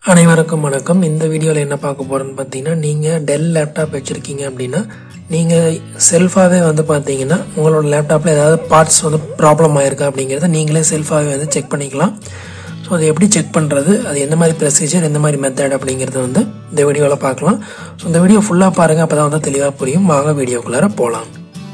அனைவருக்கும் வணக்கம் இந்த வீடியோவில் என்ன பார்க்க போகிறோன்னு பார்த்தீங்கன்னா நீங்கள் டெல் லேப்டாப் வச்சுருக்கீங்க அப்படின்னா நீங்கள் செல்ஃபாகவே வந்து பார்த்தீங்கன்னா உங்களோட லேப்டாப்பில் ஏதாவது பார்ட்ஸ் வந்து ப்ராப்ளம் ஆயிருக்கா அப்படிங்கிறத நீங்களே செல்ஃபாகவே வந்து செக் பண்ணிக்கலாம் ஸோ அது எப்படி செக் பண்ணுறது அது எந்த மாதிரி ப்ரொசீஜர் எந்த மாதிரி மெத்தட் அப்படிங்கிறத வந்து இந்த வீடியோவில் பார்க்கலாம் ஸோ இந்த வீடியோ ஃபுல்லாக பாருங்கள் அப்போ தான் வந்து தெளிவாக புரியும் வாங்க வீடியோக்குள்ளார போகலாம்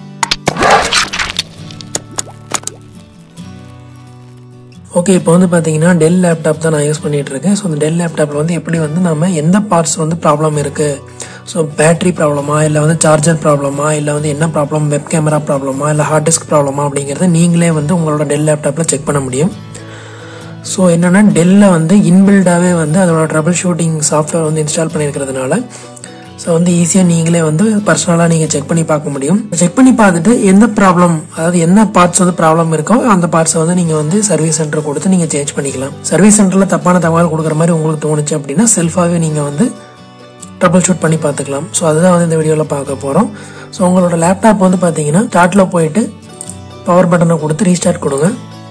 ஓகே இப்போ வந்து பார்த்தீங்கன்னா டெல் லேப்டாப் தான் நான் யூஸ் பண்ணிட்டு இருக்கேன் ஸோ இந்த டெல் லேப்டாப்பில் வந்து எப்படி வந்து நம்ம எந்த பார்ட்ஸ் வந்து ப்ராப்ளம் இருக்குது ஸோ பேட்டரி ப்ராப்ளமா இல்லை வந்து சார்ஜர் ப்ராப்ளமா இல்லை வந்து என்ன ப்ராப்ளம் வெப் கேமரா ப்ராப்ளமா இல்லை ஹார்ட் டிஸ்க் ப்ராப்ளமா அப்படிங்கிறத நீங்களே வந்து உங்களோட டெல் லேப்டாப்பில் செக் பண்ண முடியும் ஸோ என்னென்னா டெல்லில் வந்து இன்பில்டாகவே வந்து அதோட ட்ரபிள் ஷூட்டிங் சாஃப்ட்வேர் வந்து இன்ஸ்டால் பண்ணியிருக்கிறதுனால ஸோ வந்து ஈஸியாக நீங்களே வந்து பர்சனலாக நீங்கள் செக் பண்ணி பார்க்க முடியும் செக் பண்ணி பார்த்துட்டு எந்த ப்ராப்ளம் அதாவது என்ன பார்ட்ஸ் வந்து ப்ராப்ளம் இருக்கோ அந்த பார்ட்ஸை வந்து நீங்கள் வந்து சர்வீஸ் சென்டர் கொடுத்து நீங்கள் சேஞ்ச் பண்ணிக்கலாம் சர்வீஸ் சென்டரில் தப்பான தகவல் கொடுக்குற மாதிரி உங்களுக்கு தோணுச்சு அப்படின்னா செல்ஃபாகவே நீங்கள் வந்து ட்ரபிள் ஷூட் பண்ணி பார்த்துக்கலாம் ஸோ அதுதான் வந்து இந்த வீடியோவில் பார்க்க போகிறோம் ஸோ உங்களோட லேப்டாப் வந்து பார்த்தீங்கன்னா ஸ்டார்ட்டில் போயிட்டு பவர் பட்டனை கொடுத்து ரீஸ்டார்ட் கொடுங்க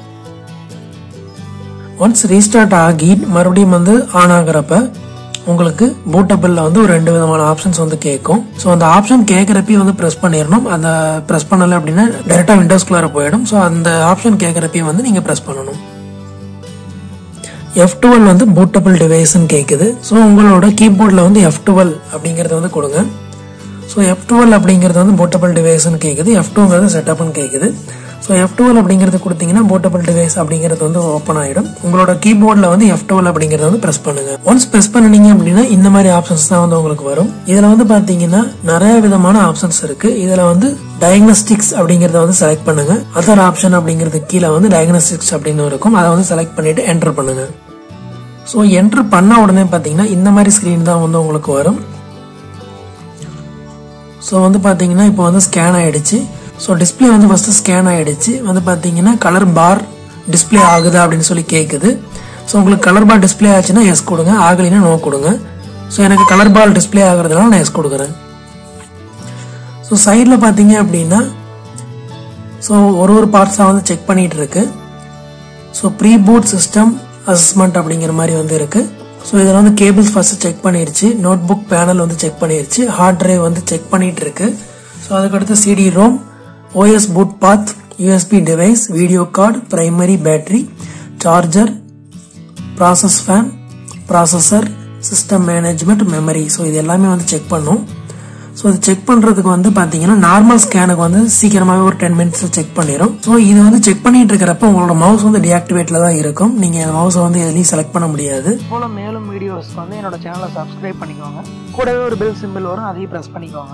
ஒன்ஸ் ரீஸ்டார்ட் ஆகி மறுபடியும் வந்து ஆன் ஆகுறப்ப உங்களுக்கு பூட்டபிளில் வந்து ஒரு ரெண்டு விதமான ஆப்ஷன்ஸ் வந்து கேட்கும் ஸோ அந்த ஆப்ஷன் கேட்குறப்பையும் வந்து ப்ரெஸ் பண்ணிடணும் அந்த ப்ரெஸ் பண்ணலை அப்படின்னா டேரெக்டாக விண்டோஸ்குள்ளார போயிடும் ஸோ அந்த ஆப்ஷன் கேட்குறப்பையும் வந்து நீங்கள் ப்ரெஸ் பண்ணணும் எஃப் டுவெல் வந்து பூட்டபிள் டிவைஸ்ன்னு கேட்குது ஸோ உங்களோட கீபோர்டில் வந்து எஃப் டுவெல் அப்படிங்கிறத வந்து கொடுங்க ஸோ எஃப் டுவெல் அப்படிங்கிறது வந்து போர்ட்டபிள் டிவைஸ்னு கேட்குது எஃப் டூங்கிறது செட்டப்னு கேட்குது ஸோ எஃப் டுவெல் அப்படிங்கிறது கொடுத்தீங்கன்னா போர்ட்டபிள் டிவைஸ் அப்படிங்கிறது வந்து ஓப்பன் ஆகிடும் உங்களோட கீபோர்டில் வந்து எஃப் டுவெல் அப்படிங்கிறத வந்து ப்ரெஸ் பண்ணுங்க ஒன்ஸ் ப்ரெஸ் பண்ணினீங்க அப்படின்னா இந்த மாதிரி ஆப்ஷன்ஸ் தான் வந்து உங்களுக்கு வரும் இதில் வந்து பார்த்தீங்கன்னா நிறைய விதமான ஆப்ஷன்ஸ் இருக்கு இதில் வந்து டயக்னோஸ்டிக்ஸ் அப்படிங்கிறத வந்து செலக்ட் பண்ணுங்க அதர் ஆப்ஷன் அப்படிங்கிறது கீழே வந்து டயக்னோஸ்டிக்ஸ் அப்படின்னு இருக்கும் அதை வந்து செலக்ட் பண்ணிட்டு என்டர் பண்ணுங்க ஸோ என்டர் பண்ண உடனே பார்த்தீங்கன்னா இந்த மாதிரி ஸ்க்ரீன் தான் வந்து உங்களுக்கு வரும் ஸோ வந்து பார்த்தீங்கன்னா இப்போ வந்து ஸ்கேன் ஆயிடுச்சு ஸோ டிஸ்பிளே வந்து ஃபஸ்ட்டு ஸ்கேன் ஆயிடுச்சு வந்து பார்த்தீங்கன்னா கலர் பார் டிஸ்பிளே ஆகுதா அப்படின்னு சொல்லி கேட்குது ஸோ உங்களுக்கு கலர் பார் டிஸ்பிளே ஆச்சுன்னா எஸ் கொடுங்க ஆகலைன்னா நோ கொடுங்க ஸோ எனக்கு கலர் பார் டிஸ்பிளே ஆகுறதுனால நான் எஸ் கொடுக்குறேன் ஸோ சைடில் பார்த்தீங்க அப்படின்னா ஸோ ஒரு ஒரு பார்ட்ஸாக வந்து செக் பண்ணிட்டு இருக்கு so pre boot system assessment அப்படிங்கிற மாதிரி வந்து இருக்கு ஸோ இதில் வந்து கேபிள்ஸ் ஃபர்ஸ்ட் செக் பண்ணிருச்சு நோட் புக் பேனல் வந்து செக் பண்ணிருச்சு ஹார்ட் டிரைவ் வந்து செக் பண்ணிட்டு இருக்கு ஸோ அதுக்கடுத்து CD ROM OS boot path USB device video card primary battery charger process fan processor system management memory so இது எல்லாமே வந்து செக் பண்ணும் ஸோ இது செக் பண்ணுறதுக்கு வந்து பார்த்தீங்கன்னா நார்மல் ஸ்கேனுக்கு வந்து சீக்கிரமாகவே ஒரு டென் மினிட்ஸில் செக் பண்ணிடும் ஸோ இது வந்து செக் பண்ணிட்டு இருக்கிறப்ப உங்களோட மவுஸ் வந்து டிஆக்டிவேட்டில் தான் இருக்கும் நீங்கள் மவுஸை வந்து எதுலையும் செலக்ட் பண்ண முடியாது போல மேலும் வீடியோஸ்க்கு வந்து என்னோட சேனலை சப்ஸ்கிரைப் பண்ணிக்கோங்க கூடவே ஒரு பெல் சிம்பிள் வரும் அதையும் ப்ரெஸ் பண்ணிக்கோங்க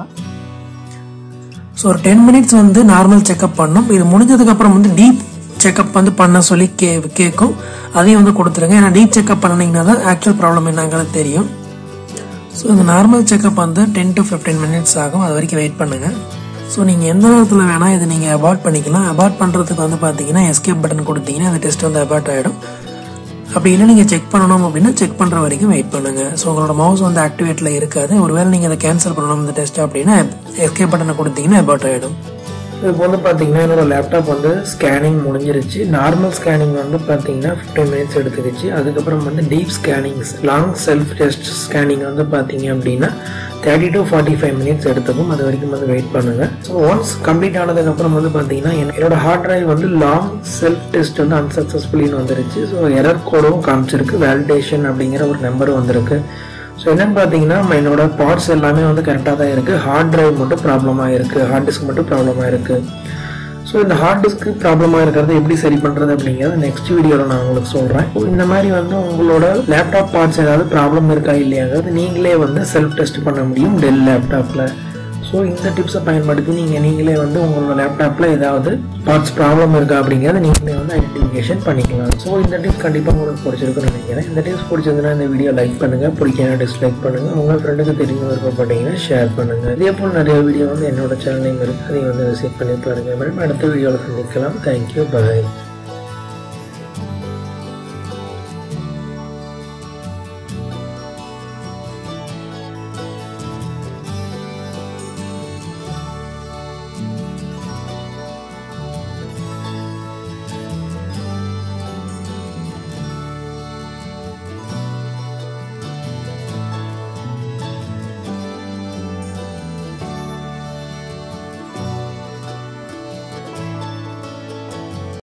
ஸோ ஒரு டென் மினிட்ஸ் வந்து நார்மல் செக்அப் பண்ணும் இது முடிஞ்சதுக்கு அப்புறம் வந்து டீப் செக்அப் வந்து பண்ண சொல்லி கே கேட்கும் அதையும் வந்து கொடுத்துருங்க ஏன்னா டீப் செக்அப் பண்ணிங்கன்னா தான் ஆக்சுவல் ப்ராப்ளம் என்னங்கிறது தெரியும் ஸோ இந்த நார்மல் செக்அப் வந்து டென் டு ஃபிஃப்டீன் மினிட்ஸ் ஆகும் அது வரைக்கும் வெயிட் பண்ணுங்கள் ஸோ நீங்கள் எந்த நேரத்தில் வேணால் இதை நீங்கள் அபார்ட் பண்ணிக்கலாம் அபார்ட் பண்ணுறதுக்கு வந்து பார்த்தீங்கன்னா எஸ்கேப் பட்டன் கொடுத்தீங்கன்னா அந்த டெஸ்ட் வந்து அபார்ட் ஆகிடும் அப்படி இல்லை நீங்கள் செக் பண்ணணும் அப்படின்னா செக் பண்ணுற வரைக்கும் வெயிட் பண்ணுங்கள் ஸோ உங்களோட மவுஸ் வந்து ஆக்டிவேட்டில் இருக்காது ஒருவேளை நீங்கள் அதை கேன்சல் பண்ணணும் இந்த டெஸ்ட் அப்படின்னா எஸ்கேப் பட்டனை கொடுத்தீங்கன்னா அபார்ட் ஆகிடும் இப்போ வந்து பார்த்தீங்கன்னா என்னோட லேப்டாப் வந்து ஸ்கேனிங் முடிஞ்சிருச்சு நார்மல் ஸ்கேனிங் வந்து பார்த்தீங்கன்னா ஃபிஃப்டீன் மினிட்ஸ் எடுத்துக்கிச்சு அதுக்கப்புறம் வந்து deep scannings long self test scanning வந்து பார்த்தீங்க அப்படின்னா thirty to forty five minutes எடுத்துக்கும் அது வரைக்கும் வந்து வெயிட் பண்ணுங்க ஸோ ஒன்ஸ் கம்ப்ளீட் ஆனதுக்கப்புறம் வந்து பார்த்தீங்கன்னா என்னோட ஹார்ட் டிரைவ் வந்து லாங் செல்ஃப் டெஸ்ட் வந்து அன்சக்சஸ்ஃபுல்லின்னு வந்துருச்சு ஸோ எரர் கோடும் காமிச்சிருக்கு வேலிடேஷன் அப்படிங்கிற ஒரு நம்பர் வந்திருக்கு ஸோ என்னன்னு பார்த்தீங்கன்னா என்னோட பார்ட்ஸ் எல்லாமே வந்து கரெக்டாக தான் இருக்குது ஹார்ட் டிரைவ் மட்டும் ப்ராப்ளமாக இருக்குது ஹார்ட் டிஸ்க் மட்டும் ப்ராப்ளமாக இருக்குது ஸோ இந்த ஹார்ட் டிஸ்க்கு ப்ராப்ளமாக இருக்கிறத எப்படி சரி பண்ணுறது அப்படிங்கிறத நெக்ஸ்ட் வீடியோவில் நான் உங்களுக்கு சொல்கிறேன் இந்த மாதிரி வந்து உங்களோட லேப்டாப் பார்ட்ஸ் ஏதாவது ப்ராப்ளம் இருக்கா இல்லையாங்கிறது நீங்களே வந்து செல்ஃப் டெஸ்ட் பண்ண முடியும் டெல் லேப்டாப்பில் ஸோ இந்த டிப்ஸை பயன்படுத்தி நீங்கள் நீங்களே வந்து உங்களோட லேப்டாப்பில் ஏதாவது பார்ட்ஸ் ப்ராப்ளம் இருக்கா அப்படிங்கிறத நீங்களே வந்து ஐடென்டிஃபிகேஷன் பண்ணிக்கலாம் ஸோ இந்த டிப்ஸ் கண்டிப்பாக உங்களுக்கு பிடிச்சிருக்குன்னு நினைக்கிறேன் இந்த டிப்ஸ் பிடிச்சதுன்னா இந்த வீடியோ லைக் பண்ணுங்கள் பிடிக்கலாம் டிஸ்லைக் பண்ணுங்கள் உங்கள் ஃப்ரெண்டுக்கு தெரிஞ்ச விருப்பப்பட்டீங்கன்னா ஷேர் பண்ணுங்கள் இதே போல் நிறைய வீடியோ வந்து என்னோட சேனலையும் இருக்குது அதையும் வந்து விசிட் பண்ணி பாருங்கள் மேடம் அடுத்த வீடியோவில் சந்திக்கலாம் தேங்க்யூ பாய்